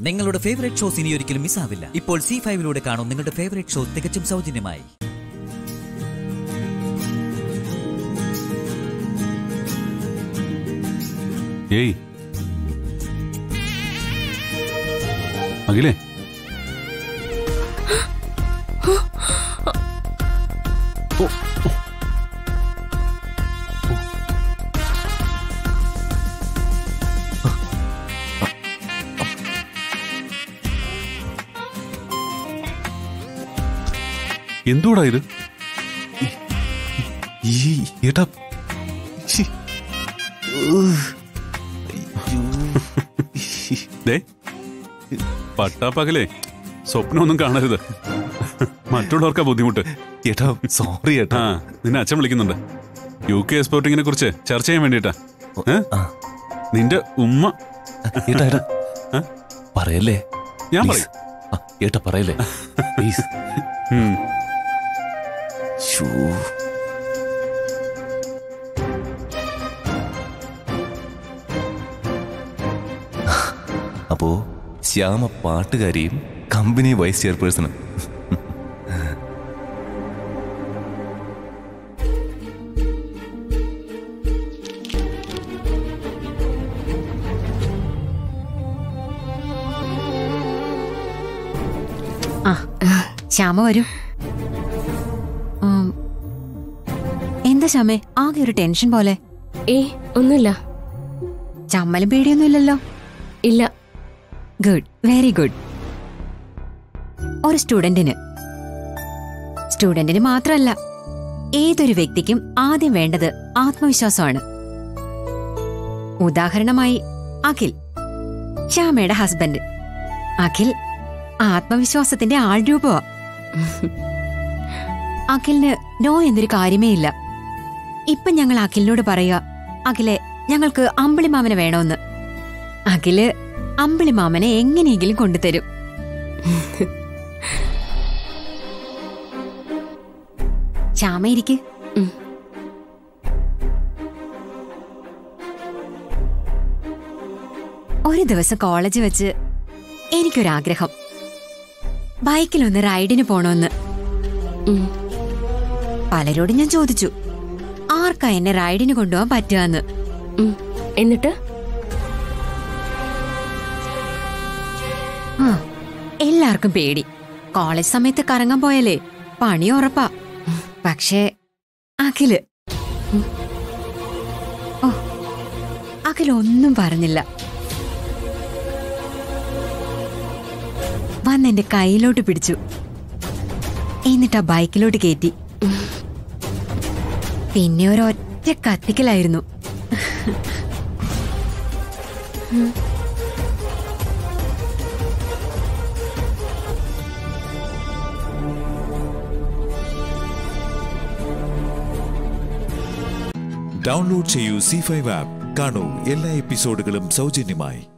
നിങ്ങളുടെ favourite shows ഇനി ഒരിക്കലും മിസ്സാവില്ല ഇപ്പോൾ സി ഫൈവിലൂടെ കാണും നിങ്ങളുടെ ഫേവറേറ്റ് ഷോ തികച്ചും സൗജന്യമായി ഏയ് അഖിലേ ഓ, ഓ. എന്തുവാടാ ഇത് ഈ ഏട്ടാ ശ്ശി. ഉഹ്. അയ്യോ. ദേ പട്ടാപ്പകലേ സ്വപ്നമൊന്നും കാണരുത് മറ്റുള്ളവർക്കാ ബുദ്ധിമുട്ട് ഏട്ടാ സോറി ആ ഏട്ടാ നിന്നെ അച്ഛൻ വിളിക്കുന്നുണ്ട് യു കെ എക്സ്പോർട്ടിങ്ങിനെ കുറിച്ച് ചർച്ച ചെയ്യാൻ വേണ്ടിട്ടാ ആ. നിന്റെ ഉമ്മ ഏട്ടാ ഏട്ടാ ആ? പറയല്ലേ ഞാൻ Please. പറയും ആ, ഏട്ടാ പറയല്ലേ പ്ലീസ് ഉം. ശ്ശോ. അപ്പോ ശ്യാമ പാട്ടുകാരിയും കമ്പനി വൈസ് ചെയർപേഴ്സണും ആ ശ്യാമ വരൂ ഉം, എന്താ ശ്യാമേ ആകെ ഒരു ടെൻഷൻ പോലെ ഏ ഒന്നുമില്ല ചമ്മലും പേടിയൊന്നും ഇല്ലല്ലോ ഇല്ല ഗുഡ് വെരി ഗുഡ് ഒരു സ്റ്റുഡന്റിന് സ്റ്റുഡന്റിന് മാത്രമല്ല ഏതൊരു വ്യക്തിക്കും ആദ്യം വേണ്ടത് ആത്മവിശ്വാസമാണ് ഉദാഹരണമായി അഖിൽ ശ്യാമയുടെ ഹസ്ബൻഡ് അഖിൽ ആത്മവിശ്വാസത്തിന്റെ ആൾരൂപമാ അഖിലിന് നോ എന്നൊരു കാര്യമേ ഇല്ല ഇപ്പൊ ഞങ്ങൾ അഖിലിനോട് പറയുക അഖിലെ ഞങ്ങൾക്ക് അമ്പിളിമാമനെ വേണമെന്ന് അഖില് അമ്പിളിമാമനെ എങ്ങനെയെങ്കിലും കൊണ്ടുതരും ശ്യാമ ഇരിക്ക് ഉം. ഒരു ദിവസം കോളേജ് വെച്ച് എനിക്കൊരാഗ്രഹം ബൈക്കിലൊന്ന് റൈഡിന് പോണോന്ന് ഉം. പലരോടും ഞാൻ ചോദിച്ചു ആർക്കാ എന്നെ റൈഡിന് കൊണ്ടുപോകാൻ പറ്റുകയെന്ന് ഉം. എന്നിട്ട് ആ എല്ലാവർക്കും പേടി കോളേജ് സമയത്ത് കറങ്ങാൻ പോയാലേ പണി ഉറപ്പാ പക്ഷേ അഖില് ഉം. ഓ അഖിലൊന്നും പറഞ്ഞില്ല വന്നെന്റെ കയ്യിലോട്ട് പിടിച്ചു എന്നിട്ട് ആ ബൈക്കിലോട്ട് കയറ്റി പിന്നെ ഒരൊറ്റ കത്തിക്കലായിരുന്നു ഡൗൺലോഡ് ചെയ്യൂ സി ഫൈവ് ആപ്പ് കാണൂ എല്ലാ എപ്പിസോഡുകളും സൗജന്യമായി